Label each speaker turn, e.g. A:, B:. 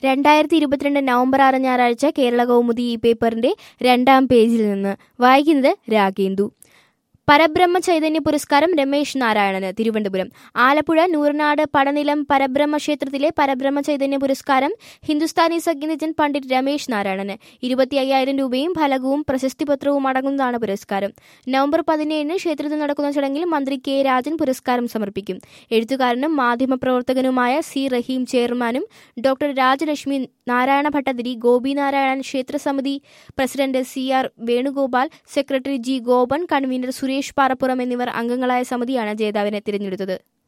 A: രണ്ടായിരത്തി ഇരുപത്തിരണ്ട് നവംബർ ആറ് ഞായറാഴ്ച കേരള കൗമുദി ഈ പേപ്പറിന്റെ രണ്ടാം പേജിൽ നിന്ന് വായിക്കുന്നത് രാഗേന്ദു പരബ്രഹ്മ ചൈതന്യ പുരസ്കാരം രമേശ് നാരായണന് തിരുവനന്തപുരം ആലപ്പുഴ നൂറനാട് പടനിലം പരബ്രഹ്മ ക്ഷേത്രത്തിലെ പരബ്രഹ്മ ചൈതന്യ പുരസ്കാരം ഹിന്ദുസ്ഥാനി സംഗീതജ്ഞൻ പണ്ഡിറ്റ് രമേശ് നാരായണന് ഇരുപത്തി അയ്യായിരം രൂപയും ഫലകവും പ്രശസ്തിപത്രവും അടങ്ങുന്നതാണ് പുരസ്കാരം നവംബർ പതിനേഴിന് ക്ഷേത്രത്തിൽ നടക്കുന്ന ചടങ്ങിൽ മന്ത്രി കെ രാജൻ പുരസ്കാരം സമർപ്പിക്കും എഴുത്തുകാരനും മാധ്യമപ്രവർത്തകനുമായ സി റഹീം ചെയർമാനും ഡോക്ടർ രാജലക്ഷ്മി നാരായണ ഭട്ടതിരി ഗോപിനാരായണൻ ക്ഷേത്രസമിതി president C R Venugopal secretary G Gopan convener Suresh Parappuram എന്നിവർ അംഗങ്ങളായ സമിതിയാണ് ജേതാവിനെ തിരഞ്ഞെടുത്തത്